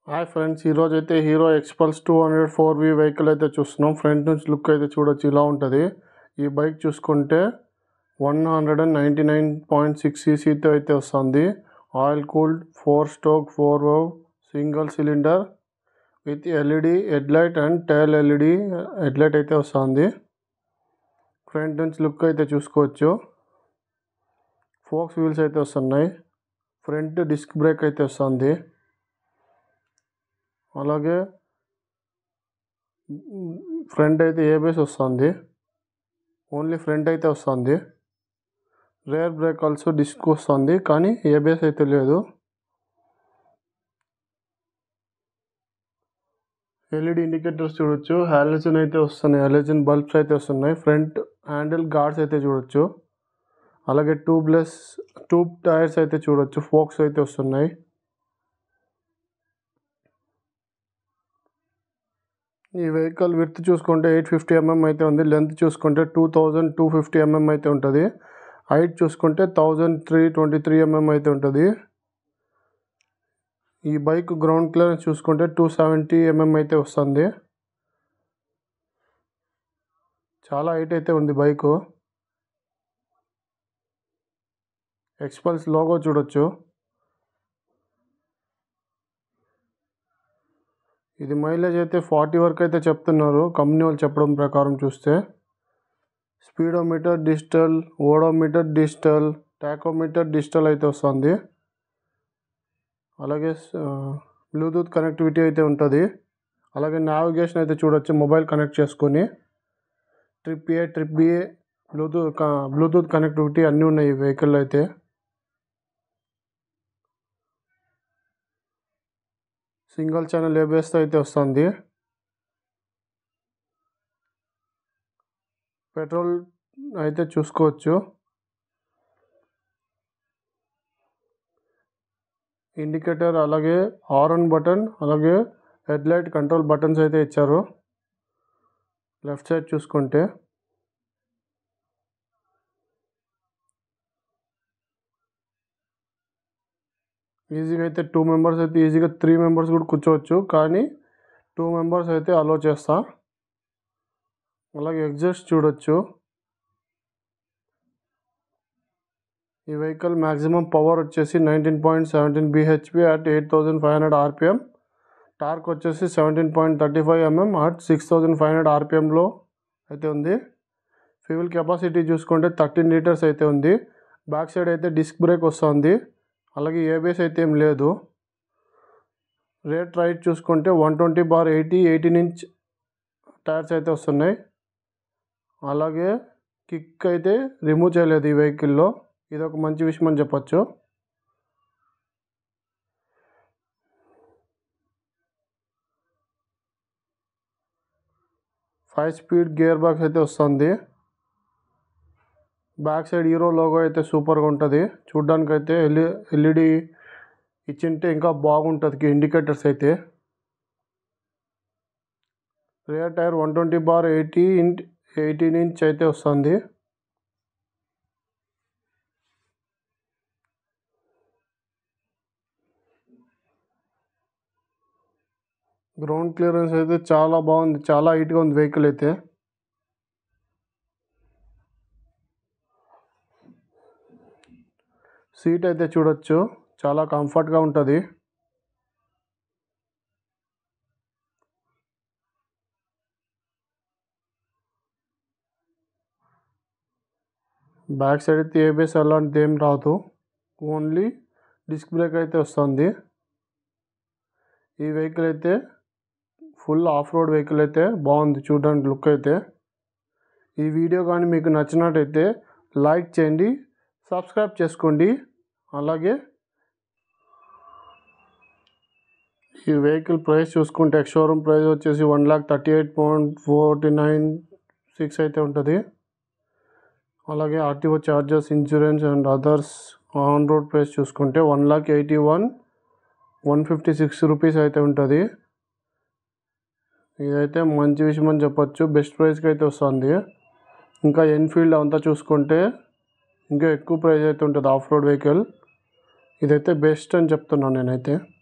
hi friends ఈరోజు అయితే Hero Xpulse two hundred four V vehicle అయితే చూస్తున్నాం ఫ్రంట్ నుంచి లుక్ అయితే చూడొచ్చు ఇలా ఉంటుంది ఈ బైక్ చూసుకుంటే one hundred and ninety nine point six సీసీతో అయితే వస్తుంది oil cooled four stroke four valve single cylinder with LED headlight and tail LED headlight అయితే వస్తుంది ఫ్రంట్ నుంచి లుక్ అయితే చూసుకోవచ్చు ఫోక్స్ వీల్స్ అయితే వస్తున్నాయి ఫ్రంట్ డిస్క్ బ్రేక్ అయితే వస్తుంది అలాగే ఫ్రంట్ అయితే ఏబిఎస్ వస్తుంది ఓన్లీ ఫ్రంట్ అయితే వస్తుంది రేర్ బ్రేక్ ఆల్సో డిస్క్ వస్తుంది కానీ ఏబిఎస్ అయితే లేదు ఎల్ఈడి ఇండికేటర్స్ చూడొచ్చు హాలోజన్ అయితే వస్తున్నాయి హాలోజన్ బల్బ్స్ అయితే వస్తున్నాయి ఫ్రంట్ హ్యాండిల్ గార్డ్స్ అయితే చూడొచ్చు అలాగే ట్యూబ్లెస్ ట్యూబ్ టైర్స్ అయితే చూడొచ్చు ఫోక్స్ అయితే వస్తున్నాయి ఈ వెహికల్ విడ్త్ చూసుకుంటే ఎయిట్ ఫిఫ్టీ ఎంఎం అయితే ఉంది లెంత్ చూసుకుంటే two thousand two fifty mm అయితే ఉంటుంది హైట్ చూసుకుంటే thousand three twenty three mm అయితే ఉంటుంది ఈ బైక్ గ్రౌండ్ క్లియరెన్స్ చూసుకుంటే టూ సెవెంటీ ఎంఎం అయితే వస్తుంది చాలా హైట్ అయితే ఉంది బైకు ఎక్స్పల్స్ లోగో చూడొచ్చు ఇది మైలేజ్ అయితే ఫార్టీ వరకు అయితే చెప్తున్నారు కంపెనీ వాళ్ళు చెప్పడం ప్రకారం చూస్తే speedometer digital odometer digital tachometer digital అయితే వస్తుంది అలాగే బ్లూటూత్ కనెక్టివిటీ అయితే ఉంటుంది అలాగే నావిగేషన్ అయితే చూడొచ్చు మొబైల్ కనెక్ట్ చేసుకొని trip A trip B Bluetooth Bluetooth connectivity అన్నీ ఉన్నాయి ఈ వెహికల్ అయితే సింగిల్ ఛానల్ ఏబిఎస్తో అయితే వస్తుంది పెట్రోల్ అయితే చూసుకోవచ్చు ఇండికేటర్ అలాగే హార్న్ బటన్ అలాగే హెడ్లైట్ కంట్రోల్ బటన్స్ అయితే ఇచ్చారు లెఫ్ట్ సైడ్ చూసుకుంటే ఈజీగా అయితే టూ మెంబర్స్ అయితే ఈజీగా త్రీ మెంబర్స్ కూడా కూర్చోవచ్చు కానీ టూ మెంబర్స్ అయితే అలో చేస్తా అలాగే ఎగ్జాస్ట్ చూడొచ్చు ఈ వెహికల్ మ్యాక్సిమం పవర్ వచ్చేసి nineteen point seventeen BHP at eight thousand five hundred RPM torque వచ్చేసి seventeen point thirty five mm at six thousand five hundred ఆర్పిఎంలో అయితే ఉంది ఫ్యూల్ కెపాసిటీ చూసుకుంటే థర్టీన్ లీటర్స్ అయితే ఉంది బ్యాక్ సైడ్ అయితే డిస్క్ బ్రేక్ వస్తుంది అలాగే ఏబిఎస్ అయితే ఏం లేదు రేట్ రైట్ చూసుకుంటే one twenty bar eighty eighteen inch tyres అయితే వస్తున్నాయి అలాగే కిక్ అయితే రిమూవ్ చేయలేదు ఈ వెహికల్లో ఇది ఒక మంచి విషయం అని చెప్పచ్చు ఫైవ్ స్పీడ్ గేర్ బాక్స్ అయితే వస్తుంది బ్యాక్ సైడ్ హీరో లోగో అయితే సూపర్గా ఉంటుంది చూడ్డానికి అయితే ఎల్ఈ ఎల్ఈడి ఇచ్చింటే ఇంకా బాగుంటుంది ఇండికేటర్స్ అయితే rear tyre one twenty bar eighty ఇంట్ ఎయిటీన్ ఇంచ్ అయితే వస్తుంది గ్రౌండ్ క్లియరెన్స్ అయితే చాలా బాగుంది చాలా హైట్గా ఉంది వెహికల్ అయితే సీట్ అయితే చూడొచ్చు చాలా కంఫర్ట్గా ఉంటుంది బ్యాక్ సైడ్ అయితే ఏబిఎస్ అలాంటిది ఏం రాదు ఓన్లీ డిస్క్ బ్రేక్ అయితే వస్తుంది ఈ వెహికల్ అయితే ఫుల్ ఆఫ్ రోడ్ వెహికల్ అయితే బాగుంది చూడడానికి లుక్ అయితే ఈ వీడియో కానీ మీకు నచ్చినట్టయితే లైక్ చేయండి సబ్స్క్రైబ్ చేసుకోండి అలాగే ఈ వెహికల్ ప్రైస్ చూసుకుంటే ఎక్స్ షోరూమ్ ప్రైస్ వచ్చేసి one lakh thirty eight point forty nine six అయితే ఉంటుంది అలాగే RTO charges insurance and others on road price చూసుకుంటే one lakh eighty one one fifty six rupees అయితే ఉంటుంది ఇదైతే మంచి విషయం అని చెప్పొచ్చు బెస్ట్ ప్రైస్కి అయితే వస్తుంది ఇంకా ఎన్ఫీల్డ్ అంతా చూసుకుంటే ఇంకా ఎక్కువ ప్రైస్ అయితే ఉంటుంది ఆఫ్ రోడ్ వెహికల్ ఇదైతే బెస్ట్ అని చెప్తున్నాను నేనైతే